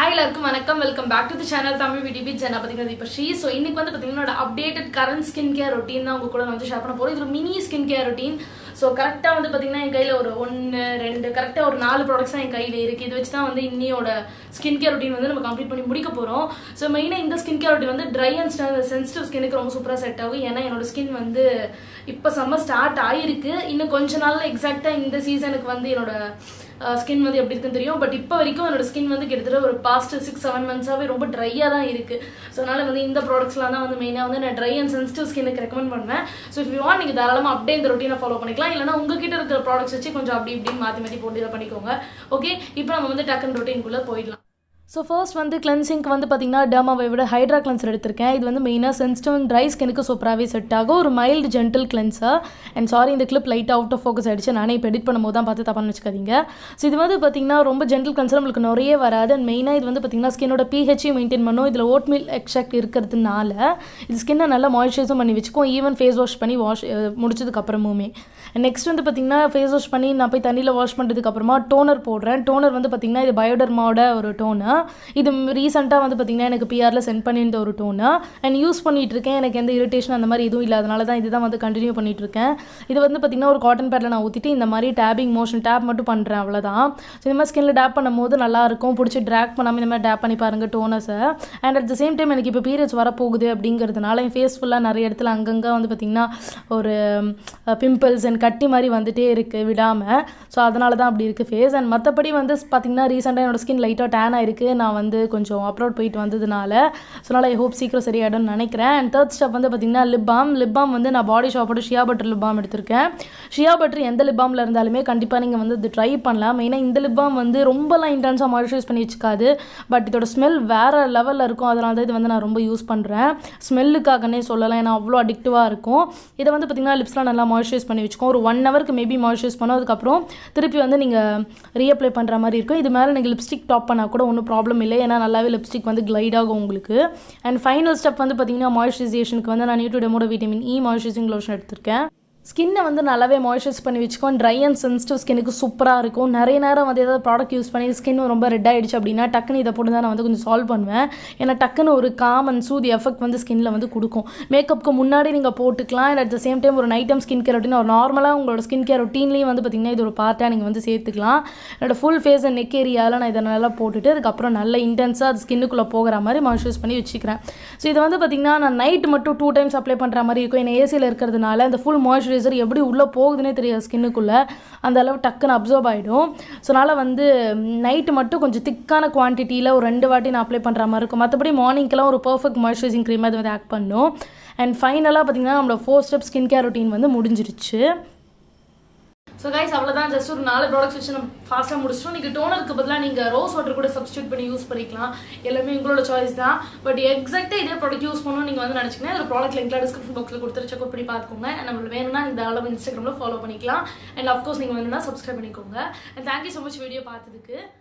hi எல்லாருக்கும் வணக்கம் welcome back to the channel Tamil விடிபி ஜனா பார்த்தீங்கன்னா இப்போ ஸ்ரீ ஸோ இன்னைக்கு வந்து பார்த்தீங்கன்னா என்னோட updated current skin care routine தான் உங்க கூட நான் வந்து ஷேர் பண்ண போகிறேன் இது ஒரு mini skin care routine so கரெக்டாக வந்து பார்த்தீங்கன்னா என் கையில் ஒரு ஒன்று ரெண்டு கரெக்டாக ஒரு நாலு ப்ராடக்ட்ஸ் தான் என் கையில் இருக்குது இது வச்சு தான் வந்து இன்னியோட ஸ்கின் கேர் ரொட்டீன் வந்து நம்ம கம்ப்ளீட் பண்ணி முடிக்க போகிறோம் ஸோ மெயினாக இந்த ஸ்கின் கேர் ரொட்டீன் வந்து ட்ரை அண்ட் சென்சிட்டிவ் ஸ்கின்னுக்கு ரொம்ப சூப்பராக செட் ஆகும் ஏன்னா என்னோட ஸ்கின் வந்து இப்போ சம்மர் ஸ்டார்ட் ஆகிருக்கு இன்னும் கொஞ்ச நாளில் எக்ஸாக்டாக இந்த சீசனுக்கு வந்து என்னோட ஸ்கின் வந்து எப்படி இருக்குன்னு தெரியும் பட் இப்போ வரைக்கும் என்னோட ஸ்கின் வந்து கிட்டத்தட்ட ஒரு பாஸ்ட் சிக்ஸ் செவன் மந்த்ஸாகவே ரொம்ப ட்ரையாக தான் இருக்குது ஸோ அதனால் வந்து இந்த ப்ராடக்ட்ஸ்லாம் தான் வந்து மெயினாக வந்து நான் ட்ரை அண்ட் சென்சிட்டிவ் ஸ்கின்னுக்கு ரெக்கமெண்ட் பண்ணுவேன் ஸோ இஃப் யூ வாண்ட் நீங்கள் தாராளமாக அப்படியே இந்த ரொட்டீனை ஃபாலோ பண்ணிக்கலாம் இல்லைனா உங்ககிட்ட இருக்கிற ப்ராடக்ட்ஸ் வச்சு கொஞ்சம் அப்படி இப்படின்னு மாற்றி மாற்றி போட்டு இதை பண்ணிக்கோங்க ஓகே இப்போ நம்ம வந்து டக்குன்னு ரொட்டீனுக்குள்ளே போயிடலாம் ஸோ ஃபர்ஸ்ட் வந்து கிளென்சிங்க்கு வந்து பார்த்தீங்கன்னா டர்மாவை விட ஹைட்ரா கிளென்சர் எடுத்திருக்கேன் இது வந்து மெயினாக சென்சிட்டிவ் அண்ட் ட்ரை ஸ்கினுக்கு சூப்பராகவே செட் ஆகும் ஒரு mild gentle cleanser and sorry இந்த கிளிப் லைட்டாக அவுட் ஆஃப் ஃபோக்கஸ் ஆகிடுச்சு நானே இப்போ எடிட் பண்ணும்போது தான் பார்த்து தப்பான்னு வச்சுக்காதீங்க ஸோ இது வந்து பார்த்தீங்கன்னா ரொம்ப ஜென்டில் கிளென்சர் நம்மளுக்கு நிறைய வராது அண்ட் மெயினாக இது வந்து பார்த்தீங்கன்னா ஸ்கினோட பிஹெச்ஐ மெயின்டைன் பண்ணும் இதில் ஓட் மில் எக்ஸ்ட்ராக்ட் இருக்கிறதுனால இது ஸ்கின்னை நல்லா மாய்ஸ்சரைஸும் பண்ணி வச்சுக்கும் ஈவன் ஃபேஸ் வாஷ் பண்ணி வாஷ் முடிச்சதுக்கு அப்புறமுமே நெக்ஸ்ட் வந்து பார்த்தீங்கன்னா ஃபேஸ் வாஷ் பண்ணி நான் போய் தண்ணியில் வாஷ் பண்ணுறதுக்கு அப்புறமா டோனர் போடுறேன் டோனர் வந்து பார்த்தீங்கன்னா இது பயோடர்மாவோட ஒரு டோனர் இது ரீசெண்டாக வந்து பார்த்தீங்கன்னா எனக்கு பிஆரில் சென்ட் பண்ணியிருந்த ஒரு டோனர் அண்ட் யூஸ் பண்ணிட்டு இருக்கேன் எனக்கு எந்த இரிட்டேஷன் அந்த மாதிரி எதுவும் இல்லாதனால தான் இதுதான் வந்து கண்டினியூ பண்ணிட்டு இருக்கேன் இது வந்து பார்த்தீங்கன்னா ஒரு காட்டன் பேடில் நான் ஊற்றிட்டு இந்த மாதிரி டேபிங் மோஷன் டேப் மட்டும் பண்ணுறேன் அவ்வளோதான் ஸோ இந்த மாதிரி ஸ்கின்ல டேப் பண்ணும்போது நல்லா இருக்கும் பிடிச்சி ட்ராக் பண்ணாமல் இந்த மாதிரி டேப் பண்ணி பாருங்க டோனஸை and at the same time எனக்கு இப்போ பீரியட்ஸ் வரப்போகுது அப்படிங்கிறதுனால என் ஃபேஸ் ஃபுல்லாக நிறைய இடத்துல அங்கங்கே வந்து பார்த்திங்கன்னா ஒரு பிம்பிள்ஸ் அண்ட் கட்டி மாதிரி வந்துட்டே இருக்குது விடாமல் ஸோ அதனால தான் அப்படி இருக்குது ஃபேஸ் அண்ட் மற்றபடி வந்து பார்த்திங்கன்னா ரீசெண்டாக என்னோட ஸ்கின் லைட்டாக டேன் ஆயிருக்கு நான் வந்து கொஞ்சம் அப்ரோட் போயிட்டு வந்ததுனால ஸோ அதனால் ஐ ஹோப் சீக்கிரம் சரியாயிடும்னு நினைக்கிறேன் அண்ட் தேர்ட் ஸ்டெப் வந்து பார்த்திங்கன்னா லிப் பாம் லிப் பாம் வந்து நான் பாடி ஷாப்போட ஷியா பட்டர் லிப் பாம் எடுத்திருக்கேன் ஷியா பட்டர் எந்த லிப் பாமில் இருந்தாலுமே கண்டிப்பாக நீங்கள் வந்து இது ட்ரை பண்ணலாம் மெயினாக இந்த லிப் பாம் வந்து ரொம்பலாம் இன்டென்ஸாக மாய்ஸ்சரைஸ் பண்ணி வச்சுக்காது பட் இதோட ஸ்மெல் வேறு லெவலில் இருக்கும் அதனால தான் இது வந்து நான் ரொம்ப யூஸ் பண்ணுறேன் ஸ்மெல்லுக்காகனே சொல்லலாம் ஏன்னா அவ்வளோ அடிக்டிவாக இருக்கும் இதை வந்து பார்த்திங்கன்னா லிப்ஸ்லாம் நல்லா மாய்ஸ்சரைஸ் பண்ணி வச்சுக்கோம் ஒரு ஒன் ஹவருக்கு மேபி மாய்ஸ்சரைஸ் பண்ணோம் அதுக்கப்புறம் திருப்பி வந்து நீங்கள் ரீஅப்ளை பண்ணுற மாதிரி இருக்கும் இது மேலே நீங்கள் லிப்ஸ்டிக் டாப் பண்ணால் கூட ஒன்றும் ப்ராப்ளம் இல்லை ஏன்னா நல்லாவே லிப்ஸ்டிக் வந்து கிளைட் ஆகும் உங்களுக்கு அண்ட் ஃபைனல் ஸ்டெப் வந்து பார்த்தீங்கன்னா மாய்ஸ்சரைசேஷனுக்கு வந்து நான் நியூட்ரி டெமோட விட்டமின் இ மாய்ஸ்சரைசிங் லோஷன் எடுத்திருக்கேன் ஸ்கின்னை வந்து நல்லாவே மாய்ஸ்சரைஸ் பண்ணி வச்சுக்கோம் ட்ரை அண்ட் சென்சிட்டிவ் ஸ்கினுக்கு சூப்பராக இருக்கும் நிறைய நேரம் வந்து ஏதாவது ப்ராடக்ட் யூஸ் பண்ணி ஸ்கின் ரொம்ப ரெட் ஆகிடுச்சு அப்படின்னா டக்குன்னு இதை போட்டு தான் நான் வந்து கொஞ்சம் சால்வ் பண்ணுவேன் ஏன்னா டக்குன்னு ஒரு காம் அண்ட் சூதி எஃபெக்ட் வந்து ஸ்கின்ல வந்து கொடுக்கும் மேக்கப்புக்கு முன்னாடி நீங்கள் போட்டுக்கலாம் and at the same time ஒரு night time skin care routine ஒரு நார்மலாக உங்களோட ஸ்கின் கேர் ரொட்டீன்லேயும் வந்து பார்த்திங்கன்னா இது ஒரு பார்ட்டாக நீங்கள் வந்து சேர்த்துக்கலாம் என்னோட ஃபுல் ஃபேஸ் அண்ட் நெக் ஏரியாவில் நான் இதை நல்லா போட்டுட்டு அதுக்கப்புறம் நல்ல இன்டென்ஸாக அது ஸ்கின்னுக்குள்ளே போகிற மாதிரி மாய்ஸ்சரைஸ் பண்ணி வச்சுக்கிறேன் ஸோ இது வந்து பார்த்திங்கன்னா நான் நைட் மட்டும் டூ டைம்ஸ் அப்ளை பண்ணுற மாதிரி இருக்கும் ஏன்னா ஏசியில் இருக்கிறதுனால இந்த ஃபுல் மாய்ஸ்சரைசர் எப்படி உள்ளே போகுதுன்னே தெரியாது ஸ்கின்னுக்குள்ளே அந்த அளவு டக்குன்னு அப்சர்வ் ஆகிடும் ஸோ அதனால் வந்து நைட்டு மட்டும் கொஞ்சம் திக்கான குவான்டிட்டியில் ஒரு ரெண்டு வாட்டி நான் அப்ளை பண்ணுற மாதிரி இருக்கும் மற்றபடி மார்னிங்க்கெல்லாம் ஒரு பர்ஃபெக்ட் மாய்ஸ்சரைசிங் க்ரீம் அது வந்து ஆக்ட் பண்ணும் அண்ட் ஃபைனலாக பார்த்திங்கன்னா நம்மளோட four step skin care routine வந்து முடிஞ்சிருச்சு ஸோ கைஸ் அவ்வளோதான் ஜஸ்ட் ஒரு நாலு ப்ராடக்ட்ஸ் வச்சு நம்ம ஃபாஸ்ட்டாக முடிச்சிட்டோம் நீங்கள் டோனருக்கு பதிலாக நீங்கள் ரோஸ் வாட்டர் கூட சப்ஸ்டியூட் பண்ணி யூஸ் பண்ணிக்கலாம் எல்லாமே உங்களோட சாய்ஸ் தான் பட் எக்ஸாக்டாக இதே ப்ராடக்ட் யூஸ் பண்ணணும் நீங்கள் வந்து நினச்சிங்கன்னா ஒரு ப்ராடக்ட் லிங்க்லாம் டிஸ்கிரிப்ஷன் பாக்ஸில் கொடுத்துட்டு செக் பண்ணி பார்த்துக்கோங்க நம்மளுக்கு வேணும்னா இந்த அளவு இன்ஸ்டாகிராமில் ஃபாலோ பண்ணிக்கலாம் அண்ட் அஃப்கோர்ஸ் நீங்கள் வேணும்னா சப்ஸ்கிரைப் பண்ணிக்கோங்க and thank you so much video பார்த்ததுக்கு